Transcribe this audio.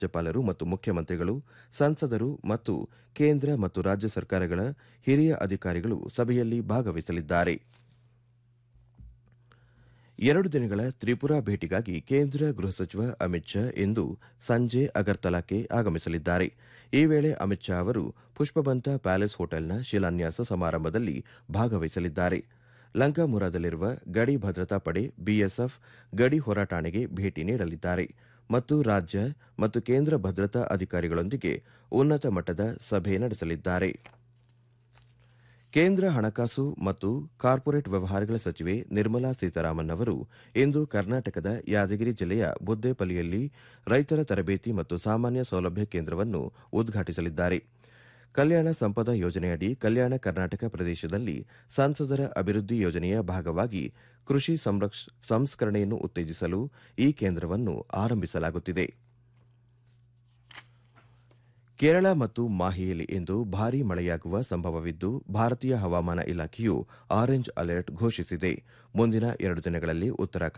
ರಾಜ್ಯಪಾಲರು ಮತ್ತು ಮುಖ್ಯಮಂತ್ರಿಗಳು ಸಂಸದರು ಮತ್ತು ಕೇಂದ್ರ ಮತ್ತು ರಾಜ್ಯ ಸರ್ಕಾರಗಳ ಹಿರಿಯ ಅಧಿಕಾರಿಗಳು ಸಭೆಯಲ್ಲಿ ಭಾಗವಹಿಸಲಿದ್ದಾರೆ ಎರಡು ದಿನಗಳ ತ್ರಿಪುರಾ ಭೇಟಿಗಾಗಿ ಕೇಂದ್ರ ಗೃಹ ಸಚಿವ ಅಮಿತ್ ಶಾ ಇಂದು ಸಂಜೆ ಅಗರ್ತಲಾಕ್ಕೆ ಆಗಮಿಸಲಿದ್ದಾರೆ ಈ ವೇಳೆ ಅಮಿತ್ ಶಾ ಅವರು ಪುಷ್ಪಬಂತ ಪ್ಯಾಲೇಸ್ ಹೋಟೆಲ್ನ ಶಿಲಾನ್ಯಾಸ ಸಮಾರಂಭದಲ್ಲಿ ಭಾಗವಹಿಸಲಿದ್ದಾರೆ ಲಂಕಾಮುರಾದಲ್ಲಿರುವ ಗಡಿ ಭದ್ರತಾ ಪಡೆ ಬಿಎಸ್ಎಫ್ ಗಡಿ ಹೋರಾಟಾಣೆಗೆ ಭೇಟಿ ನೀಡಲಿದ್ದಾರೆ ಮತ್ತು ರಾಜ್ಯ ಮತ್ತು ಕೇಂದ್ರ ಭದ್ರತಾ ಅಧಿಕಾರಿಗಳೊಂದಿಗೆ ಉನ್ನತ ಮಟ್ಟದ ಸಭೆ ನಡೆಸಲಿದ್ದಾರೆ ಕೇಂದ್ರ ಹಣಕಾಸು ಮತ್ತು ಕಾರ್ಪೊರೇಟ್ ವ್ಯವಹಾರಗಳ ಸಚಿವೆ ನಿರ್ಮಲಾ ಸೀತಾರಾಮನ್ ಅವರು ಇಂದು ಕರ್ನಾಟಕದ ಯಾದಗಿರಿ ಜಿಲ್ಲೆಯ ಬುದ್ದೇಪಲ್ಲಿಯಲ್ಲಿ ರೈತರ ತರಬೇತಿ ಮತ್ತು ಸಾಮಾನ್ಯ ಸೌಲಭ್ಯ ಕೇಂದ್ರವನ್ನು ಉದ್ಘಾಟಿಸಲಿದ್ದಾರೆ ಕಲ್ಯಾಣ ಸಂಪದ ಯೋಜನೆಯಡಿ ಕಲ್ಯಾಣ ಕರ್ನಾಟಕ ಪ್ರದೇಶದಲ್ಲಿ ಸಂಸದರ ಅಭಿವೃದ್ಧಿ ಯೋಜನೆಯ ಭಾಗವಾಗಿ ಕೃಷಿ ಸಂಸ್ಕರಣೆಯನ್ನು ಉತ್ತೇಜಿಸಲು ಈ ಕೇಂದ್ರವನ್ನು ಆರಂಭಿಸಲಾಗುತ್ತಿದೆ ಕೇರಳ ಮತ್ತು ಮಾಹಿಯಲ್ಲಿ ಇಂದು ಭಾರೀ ಮಳೆಯಾಗುವ ಸಂಭವವಿದ್ದು ಭಾರತೀಯ ಹವಾಮಾನ ಇಲಾಖೆಯು ಆರೆಂಜ್ ಅಲರ್ಟ್ ಘೋಷಿಸಿದೆ ಮುಂದಿನ ಎರಡು ದಿನಗಳಲ್ಲಿ ಉತ್ತರಾಖಂಡ